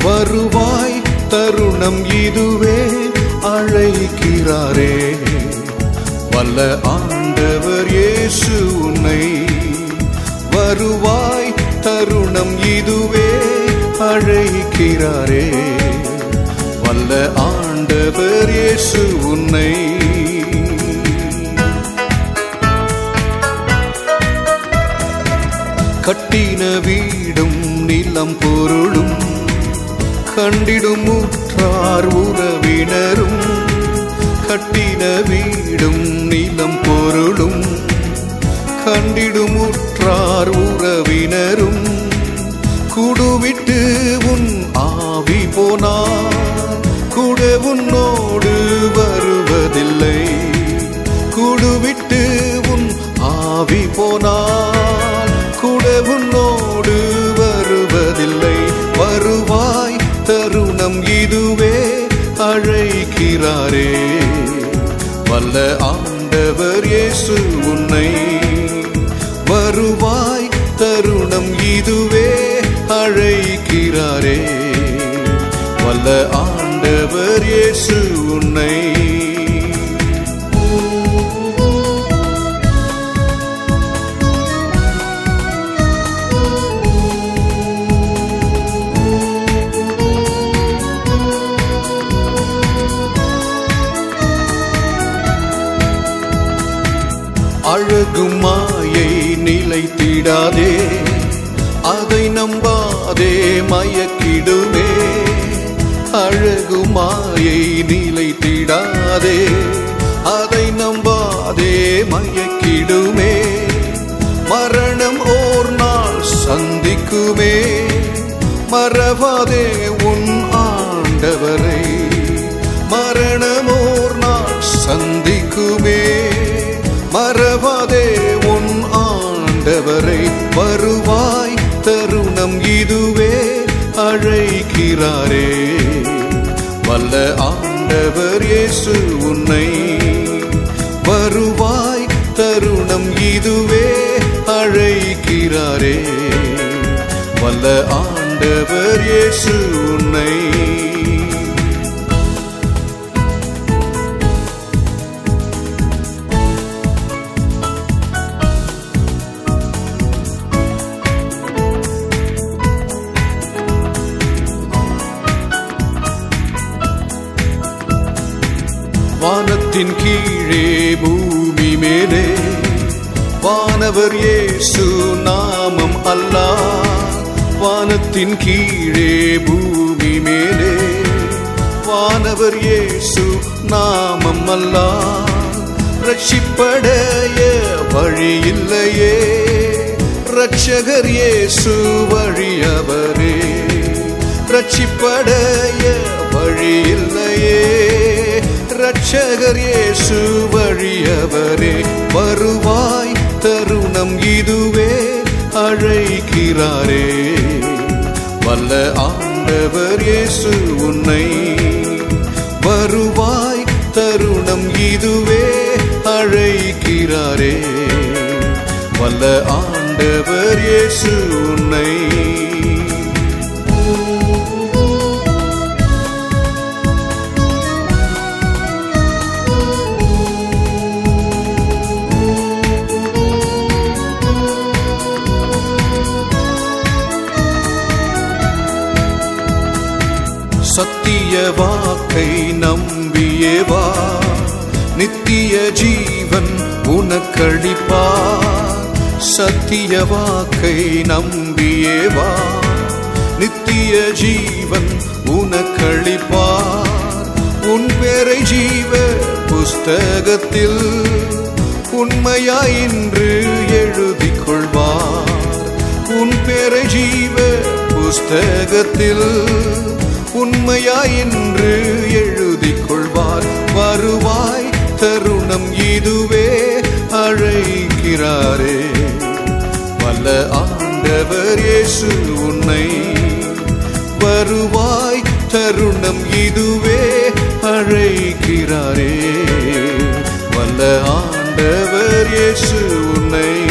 வருவாய் தருணம் இதுவே அழைக்கிறாரே வல்ல ஆண்டவர் இயேசு உன்னை வருவாய் தருணம் இதுவே அழைக்கிறாரே வல்ல ஆண்டவர் இயேசு உன்னை கட்டின வீடும் நிலம் பொருளும் கண்டிடும் உற்றார் உறவினரும் கட்டின வீடும் நிலம் பொருளும் கண்டிடும் உற்றார் உறவினரும் குடுவிட்டு உன் ஆவி போனார் கூட உன்னோடு வருவதில்லை குடுவிட்டு உன் ஆவி போனால் கூட உன்னோடு வருவதில்லை வருவாய் தருணம் இதுவே அழைக்கிறாரே வல்ல ஆண்டவர் இயேசு உன்னை வருவாய் தருணம் இதுவே அழைக்கிறாரே வல்ல ஆண்டவர் இயேசு உன்னை அழகும் மாயை நிலைத்திடாதே அதை நம்பாதே மயக்கிடுமே அழகு மாயை நிலைத்திடாதே அதை நம்பாதே மயக்கிடுமே மரணம் ஓர் நாள் சந்திக்குமே மறவாதே உன் ஆண்டவரை மரணம் ஓர் நாள் சந்திக்குமே மறவாதே உன் ஆண்டவரை வருவாய் தருணம் இதுவே அழைக்கிறாரே வல்ல ஆண்டவர் இயேசு உன்னை வருவாய் தருணம் இதுவே அழைக்கிறாரே வல்ல ஆண்டவர் இயேசு உன்னை வானத்தின் கீழே பூமி மேலே வானவர் இயேசு நாமம் அல்லா வானத்தின் கீழே பூமி மேலே வானவர் இயேசு நாமம் அல்லா ரட்சிப்படைய வழி இல்லையே ரட்சகர் இயேசு வழியவரே ரட்சிப்படைய வழி இல்லையே ரட்சகர் இயேசு வழியவரே வருவாய் தருணம் இதுவே அழைக்கிறாரே வல்ல ஆண்டவர் இயேசு உன்னை வருவாய் தருணம் இதுவே அழைக்கிறாரே வல்ல ஆண்டவர் இயேசு உன்னை சத்திய வாக்கை நம்பியே வா நித்திய ஜீவன் உனக்களிப்பா சத்திய வாக்கை நம்பியே வா நித்திய ஜீவன் உனக்களிப்பா உன் பேரை ஜீவ புஸ்தகத்தில் உண்மையாய் இன்று எழுதிக் கொள்வார் உன் பேரை ஜீவ புஸ்தகத்தில் உண்மையாய் என்று எழுதிக் கொள்வார் வருவாய் தருணம் இதுவே அழைக்கிறாரே வல்ல ஆண்டவர் இயேசு உன்னை வருவாய் தருணம் இதுவே அழைக்கிறாரே வல்ல ஆண்டவர் இயேசு உன்னை